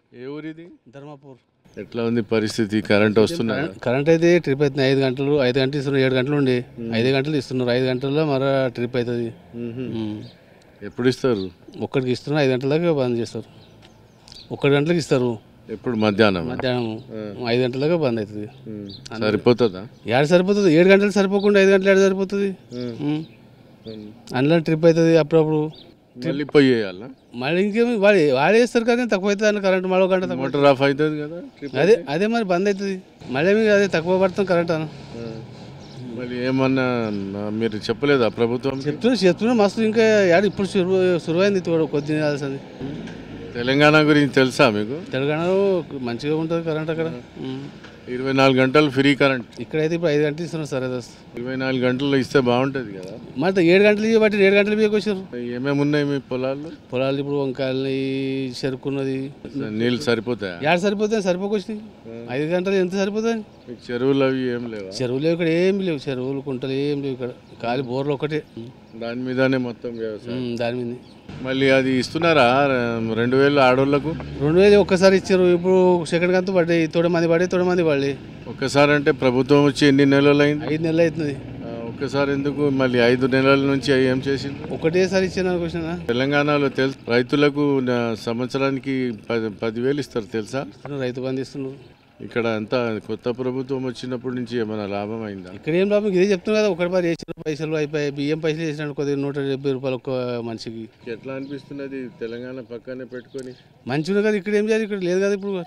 ఏ ఊరిది ధర్మాపూర్ ఎట్లా ఉంది పరిస్థితి కరెంట్ వస్తున్నా కరెంట్ అయితే ట్రిప్ అవుతుంది ఐదు గంటలు ఐదు గంటలు ఇస్తున్నారు ఏడు గంటలు ఉండి ఐదు గంటలు ఇస్తున్నారు ఐదు గంటల్లో మరో ట్రిప్ అవుతుంది ఉమ్. ఎప్పుడు ఇస్తారు ఒక్కడికి ఇస్తున్నారు ఐదు గంటల దాకా బంద్ చేస్తారు ఒక్కటి గంటలకు ఇస్తారు ఎప్పుడు మధ్యాహ్నం మధ్యాహ్నం ఐదు గంటల దాకా బంద్ అవుతుంది సరిపోతుందా ఏడు సరిపోతుంది ఏడు గంటలు సరిపోకుండా ఐదు గంటలు ఏడు సరిపోతుంది ఉమ్. అందులో ట్రిప్ అవుతుంది అప్పుడప్పుడు మళ్ళీ పోయి వేయాలా మళ్ళీ ఇంకేమి వాడు వాడే చేస్తారు కానీ తక్కువ అవుతుంది కరెంట్ మరో గంట తక్కువ మోటార్ ఆఫ్ అవుతుంది కదా ట్రిప్ అదే అదే మరి బంద్ అవుతుంది మళ్ళీ మీకు అదే తక్కువ పడుతుంది కరెంట్ అన్న మళ్ళీ ఏమన్నా నా- మీరు చెప్పలేదా ప్రభుత్వం చెప్తున్నా చెప్తున్నా మస్తు ఇంకా యాడ ఇప్పుడు సురువు సురువైంది తోడు కొద్ది దినాల్సింది తెలంగాణ గురించి తెలుసా మీకు తెలంగాణలో మంచిగా ఉంటుంది కరెంట్ అక్కడ ఉమ్. ఇరవై నాలుగు గంటలు ఫ్రీ కరెంట్ ఇక్కడైతే ఇప్పుడు ఐదు గంటలు ఇస్తున్నారు సరే దోస్త్ ఇరవై నాలుగు గంటలు ఇస్తే బాగుంటుంది కదా మరి ఏడు గంటలు ఇవ్వబట్టి ఏడు గంటలు బియ్యకు వచ్చారు ఏమేమి ఉన్నాయి మీ పొలాల్లో పొలాలు ఇప్పుడు వంకాయలు చెరుకున్నది నీళ్ళు సరిపోతాయా ఏడు సరిపోతాయి సరిపోకొచ్చినాయి ఐదు గంటలు ఎంత సరిపోతాయి మీకు చెరువులు అవి ఏం లేవా చెరువులు లేవు ఇక్కడ ఏం లేవు చెరువులు కుంటలు ఏం లేవు ఇక్కడ ఖాళీ బోర్లు ఒకటే దాని మీదనే మొత్తం వ్యవసాయం ఉమ్, దాని మీద మళ్ళీ అది ఇస్తున్నారా ర- రెండు వేలు ఆడోళ్ళకు రెండు వేలు ఒక్కసారి ఇచ్చారు ఇప్పుడు సెకండ్ కంతు పడ్డాయి తొమ్మిది మంది పడ్డాయి తొమ్మిది మంది పడలే ఒక్కసారి అంటే ప్రభుత్వం వచ్చి ఎన్ని నెలలు అయింది ఐదు నెలలు అవుతుంది ఆ, ఒక్కసారి ఎందుకు మళ్ళీ ఐదు నెలల నుంచి ఏం చేసింది ఒకటేసారి ఇచ్చాను అనుకుంటున్నా తెలంగాణలో తెలుసు రైతులకు నా సంవత్సరానికి పది పదివేలు ఇస్తారు తెలుసా ఇస్తున్నారు, రైతు బంధు ఇస్తున్నారు ఇక్కడ అంతా కొత్త ప్రభుత్వం వచ్చినప్పటి నుంచి ఏమైనా లాభం అయిందా ఇక్కడ ఏం లాభం ఇదే చెప్తున్నారు కదా ఒకటి మరి వేసిన పైసలు అయిపోయాయి బియ్యం పైసలు వేసినాడు కొద్దిగా నూట డెబ్బై రూపాయలు ఒక్క మనిషికి ఎట్లా అనిపిస్తున్నది తెలంగాణ పక్కనే పెట్టుకొని మంచిగా కదా ఇక్కడ ఏం చేయాలి ఇక్కడ లేదు కదా ఇప్పుడు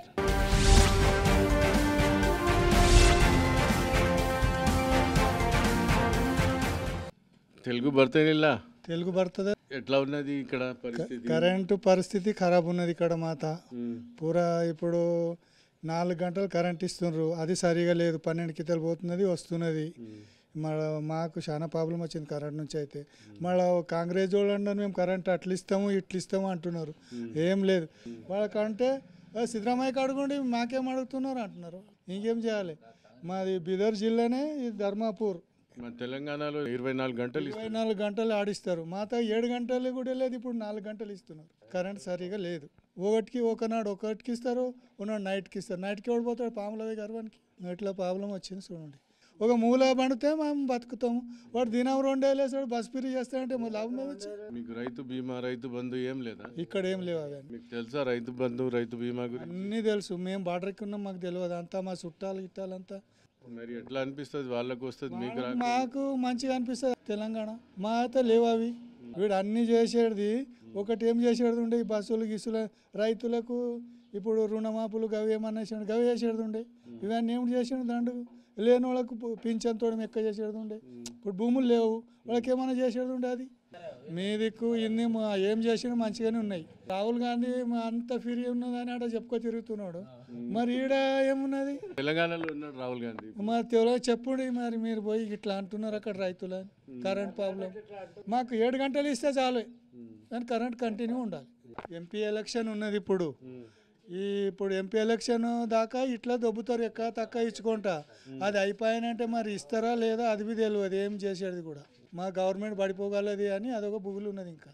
తెలుగు బర్తేనిల్లా తెలుగు పడుతుంది ఎట్లా ఉన్నది ఇక్కడ పరిస్థితి కరెంటు పరిస్థితి ఖరాబ్ ఉన్నది ఇక్కడ మాత ఉమ్. పూరా ఇప్పుడు నాలుగు గంటలు కరెంట్ ఇస్తున్నారు అది సరిగా లేదు పన్నెండు కితలు పోతున్నది వస్తున్నది మళ్ళీ మాకు చాలా ప్రాబ్లం వచ్చింది కరెంట్ నుంచి అయితే మళ్ళీ కాంగ్రెస్ వాళ్ళు అన్నారు మేము కరెంట్ అట్లా ఇస్తాము ఇట్లా ఇస్తాము అంటున్నారు ఏం లేదు వాళ్ళకంటే "ఏ, సిద్ధరామయ్యకి అడగండి మాకేం అడుగుతున్నారు అంటున్నారు ఇంకేం చేయాలి మాది బిదర్ జిల్లానే ఇది ధర్మాపూర్ మన తెలంగాణలో ఇరవై నాలుగు గంటలు ఇరవై నాలుగు గంటలు ఆడిస్తారు మాతో ఏడు గంటలు కూడా లేదు ఇప్పుడు నాలుగు గంటలు ఇస్తున్నారు కరెంట్ సరిగా లేదు ఒకటికి ఒకనాడు ఒకటికి ఇస్తారు ఒకనాడు నైట్కి ఇస్తారు నైట్కి ఎవడు పోతాడు పాములవి గర్వానికి ఇట్లా ప్రాబ్లం వచ్చింది చూడండి ఒక మూల పండితే మేము బతుకుతాము వాడు దినం రెండే లేసాడు బస్ పిరి చేస్తాడంటే మరి లాభం ఏమొచ్చి మీకు రైతు బీమా రైతు బంధు ఏం లేదా ఇక్కడ ఏం లేవు అవన్నీ మీకు తెలుసా రైతు బంధు రైతు బీమా గురించి అన్నీ తెలుసు మేము బార్డర్కి ఉన్నాం మాకు తెలియదు అంతా మా చుట్టాలు గిట్టాలంతా మరి ఎట్లా అనిపిస్తుంది వాళ్ళకు వస్తుంది మీకు రా మాకు మంచిగా అనిపిస్తుంది తెలంగాణ మా అయితే లేవు అవి వీడు అన్ని చేసేది ఒకటి ఏం చేసేది ఉండే ఈ బస్సులు గిసులు రైతులకు ఇప్పుడు రుణమాపులు గవి ఏమన్నా చేసాడు గవి చేసేది ఉండే ఇవన్నీ ఏమి చేసాడు దండు లేని వాళ్ళకు పు- పింఛన్ తోడం ఎక్క చేసేది ఉండే ఇప్పుడు భూములు లేవు వాళ్ళకి ఏమైనా చేసేది ఉండే అది మీ దిక్కు ఇన్ని మా- ఏం చేసినా మంచిగానే ఉన్నాయి రాహుల్ గాంధీ మా అంత ఫ్రీ ఉన్నదని ఆడ చెప్పుకో తిరుగుతున్నాడు మరి ఈడ ఏమున్నది తెలంగాణలో ఉన్నాడు రాహుల్ గాంధీ మరి తెలుగు చెప్పుండి మరి మీరు పోయి ఇట్లా అంటున్నారు అక్కడ రైతులు అని కరెంట్ ప్రాబ్లం మాకు ఏడు గంటలు ఇస్తే చాలు కానీ కరెంట్ కంటిన్యూ ఉండాలి ఎంపీ ఎలక్షన్ ఉన్నది ఇప్పుడు ఈ ఇప్పుడు ఎంపీ ఎలక్షన్ దాకా ఇట్లా దొబ్బుతారు ఎక్క తక్క ఇచ్చుకుంటా అది అయిపోయినంటే మరి ఇస్తారా లేదా అది బి తెలియదు ఏం చేసేది కూడా మా గవర్నమెంట్ పడిపోగలది అని అదొక బుగులు ఉన్నది ఇంకా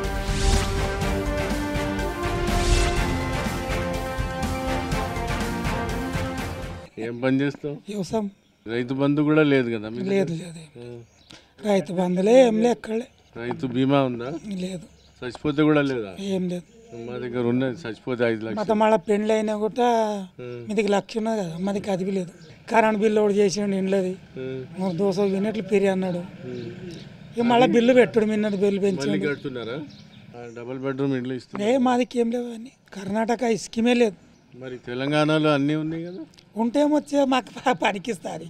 ఏం పని చేస్తావు వ్యవసాయం రైతు బంధు కూడా లేదు కదా మీకు? లేదు లేదు రైతు బంధులే ఏం లే ఎక్కడలే రైతు బీమా ఉందా లేదు చచ్చిపోతే కూడా లేదా ఏం లేదు మా దగ్గర ఉన్నది చచ్చిపోతే ఐదు లక్షలు మొత్తం మళ్ళీ పెండ్లు అయినా కూడా మీదికి లక్ష ఉన్నది కదా మాదికి అది లేదు కరెంట్ బిల్లు ఒకటి చేసిండు ఇండ్లది మరి దోశ వినట్లు పిరి అన్నాడు ఇక మళ్ళీ బిల్లు పెట్టుడు మిన్నది బిల్లు మళ్ళీ పెంచాడు కడుతున్నారా ఆ, డబుల్ బెడ్రూమ్ ఇంట్లో ఇస్తున్నారు ఏ మాదికి ఏం లేవు అని కర్ణాటక ఈ స్కీమే లేదు మరి తెలంగాణలో అన్నీ ఉన్నాయి కదా ఉంటేమొచ్చే మాకు ప- పనికిస్తుంది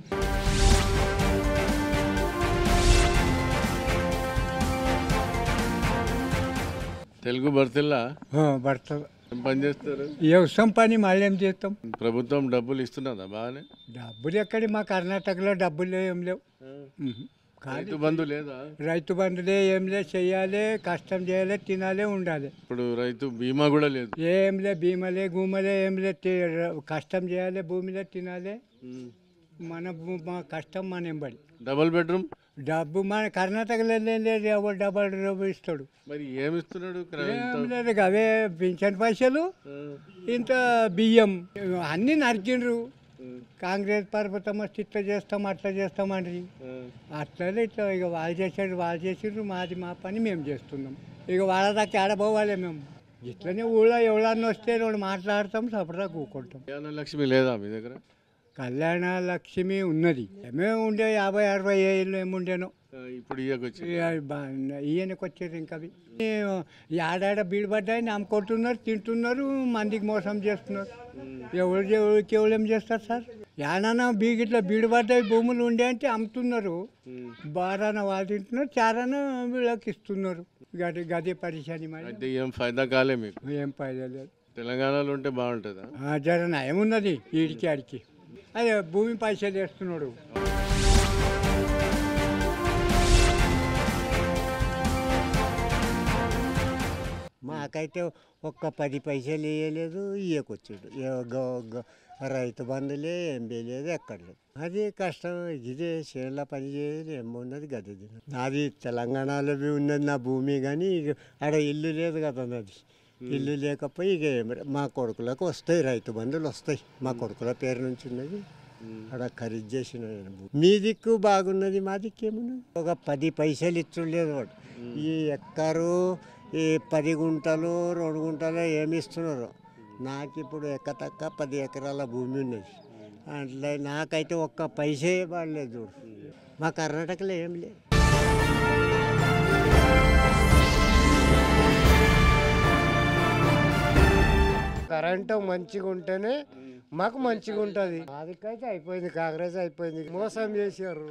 తెలుగు భర్తెల్లా భర్త ఏం పని చేస్తారు వ్యవసాయం పని మళ్ళీ ఏం చేస్తాం ప్రభుత్వం డబ్బులు ఇస్తున్నదా బాగానే డబ్బులు ఎక్కడి మా కర్ణాటకలో డబ్బులు ఏం లేవు ఉహు. రైతు బంధు లేదా రైతు బంధులే ఏం లే చెయ్యాలి కష్టం చేయాలి తినాలి ఉండాలి ఇప్పుడు రైతు బీమా కూడా లేదు ఏం లే భీమలే గుమ్మలే ఏం లే తి- కష్టం చేయాలి భూమిలో తినాలి మన భూ- మా కష్టం మన ఎంబడి డబుల్ బెడ్రూమ్ డబ్బు మన కర్ణాటకలో లేదు ఎవరు డబ్బులు డబ్బు ఇస్తాడు మరి ఏమి ఇస్తున్నాడు క్ర- ఏం లేదు అవే పింఛన్ పైసలు ఇంత బియ్యం అన్నీ నరికిండ్రు కాంగ్రెస్ పర్వతం వస్తే ఇట్లా చేస్తాం అట్లా చేస్తామండి అట్లనే ఇట్లా ఇక వాళ్ళు చేసాడు వాళ్ళు చేసిండ్రు మాది మా పని మేము చేస్తున్నాం ఇక వాళ్ళ దాకా ఆడపోవాలి మేము ఇట్లనే ఊళ్ళో ఎవరన్నా వస్తే రెండు మాట్లాడతాం సపడా కూకుంటాం కళ్యాణ లక్ష్మి లేదా మీ దగ్గర కళ్యాణ లక్ష్మి ఉన్నది ఏమే ఉండే యాభై అరవై ఏళ్ళు ఏముండేనో ఆ, ఇప్పుడు ఇయ్యకొచ్చి ఈయనకి వచ్చారు ఇంకా అవి ఏడాడ బీడుపడ్డాయి నమ్ముకుంటున్నారు తింటున్నారు మందికి మోసం చేస్తున్నారు ఎవరు ఎవరికి ఎవరు ఏం చేస్తారు సార్ యానన్నా బీగిట్లా బీడుపడ్డాయి భూములు ఉండే అంటే అమ్ముతున్నారు బారాన వాళ్ళు తింటున్నారు చారాన వీళ్ళకి ఇస్తున్నారు గది గది పరిశాని మరి అయితే ఏం ఫైదా కాలే మీకు ఏం పైదా లేదు తెలంగాణలో ఉంటే బాగుంటుందా ఆ, జర నయమున్నది ఈడికి ఆడికి అదే భూమి పైసలు వేస్తున్నాడు మాకైతే ఒక్క పది పైసలు ఇవ్వలేదు ఇయ్యకొచ్చాడు ఏ- గ- గ- రైతు బంధులే ఏం లేదు ఎక్కడ లేదు అది కష్టం ఇదే చేనుల పని చేయలేదు ఏమున్నది గది నాది తెలంగాణలో బి ఉన్నది నా భూమి కానీ ఇక ఆడ ఇల్లు లేదు కదా నాది ఇల్లు లేకపోయి ఇక ఏం ర- మా కొడుకులకు వస్తాయి రైతు బంధువులు వస్తాయి మా కొడుకుల పేరు నుంచి ఉన్నది ఆడ ఖరీదు చేసిన నేను భూమి. మీ దిక్కు బాగున్నది మా దిక్కు ఏమున్నది ఒక పది పైసలు ఇచ్చలేదు వాడు ఈ ఎక్కరు ఈ పది గుంటలు రెండు గుంటలు ఏమి ఇస్తున్నారు నాకు ఇప్పుడు ఎక్కతక్క పది ఎకరాల భూమి ఉన్నది అట్లా నాకైతే ఒక్క పైసే పడలేదు చూడు మా కర్ణాటకలో ఏం లేదు కరెంటు మంచిగా ఉంటేనే మాకు మంచిగా ఉంటుంది అదికైతే అయిపోయింది కాంగ్రెస్ అయిపోయింది మోసం చేశారు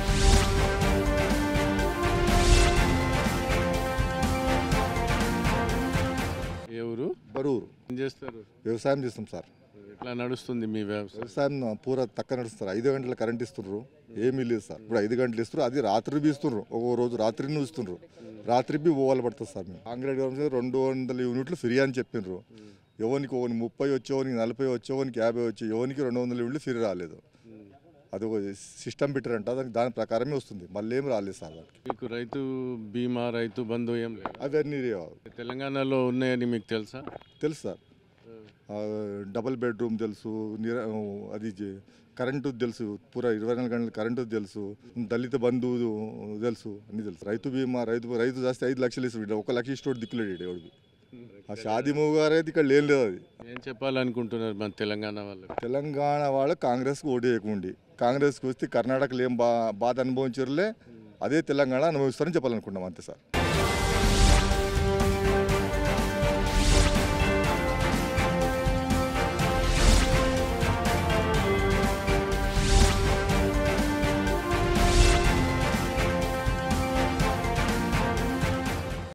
ఏ ఊరు బరూరు ఏం చేస్తారు వ్యవసాయం చేస్తాం సార్ ఎట్లా నడుస్తుంది మీ వ్యవసాయం వ్యవసాయం పూర తక్కువ నడుస్తారు ఐదు గంటల కరెంట్ ఇస్తున్నారు ఏమీ లేదు సార్ ఇప్పుడు ఐదు గంటలు ఇస్తారు అది రాత్రి బి ఇస్తున్నారు ఒక్కో రోజు రాత్రి ఇస్తున్నారు రాత్రి బి పోవాలి పడుతుంది సార్ మేము కాంగ్రెస్ గవర్నమెంట్ రెండు వందల యూనిట్లు ఫ్రీ అని చెప్పిండ్రు ఎవరికి ఒకని ముప్పై వచ్చేవానికి నలభై వచ్చేవానికి యాభై వచ్చి ఎవరికి రెండు వందల యూనిట్లు ఫ్రీ రాలేదు అది ఒక సిస్టమ్ పెట్టారంట దానికి దాని ప్రకారమే వస్తుంది మళ్ళీ ఏం రాలేదు సార్ దానికి మీకు రైతు బీమా రైతు బంధు ఏం లేదు అవన్నీ తెలంగాణలో ఉన్నాయని మీకు తెలుసా తెలుసు సార్ ఆ, డబుల్ బెడ్రూమ్ తెలుసు నిర అది జే- కరెంటు తెలుసు పూరా ఇరవై నాలుగు గంటలు కరెంటు తెలుసు దళిత బంధు తెలుసు అన్ని తెలుసు రైతు బీమా రైతు రైతు చేస్తే ఐదు లక్షలు ఇస్తాడు ఒక లక్ష ఇష్టోడు దిక్కులేడు ఎవడు ఆ షాదీ మూవ్ గారు అయితే ఇక్కడ లేని లేదు అది ఏం చెప్పాలనుకుంటున్నారు మన తెలంగాణ వాళ్ళకి తెలంగాణ వాళ్ళు కాంగ్రెస్కి ఓటు వేయకుండి కాంగ్రెస్కి వస్తే కర్ణాటకలో ఏం బా బాధ అనుభవించరులే అదే తెలంగాణ అనుభవిస్తారని చెప్పాలనుకుంటున్నాం అంతే సార్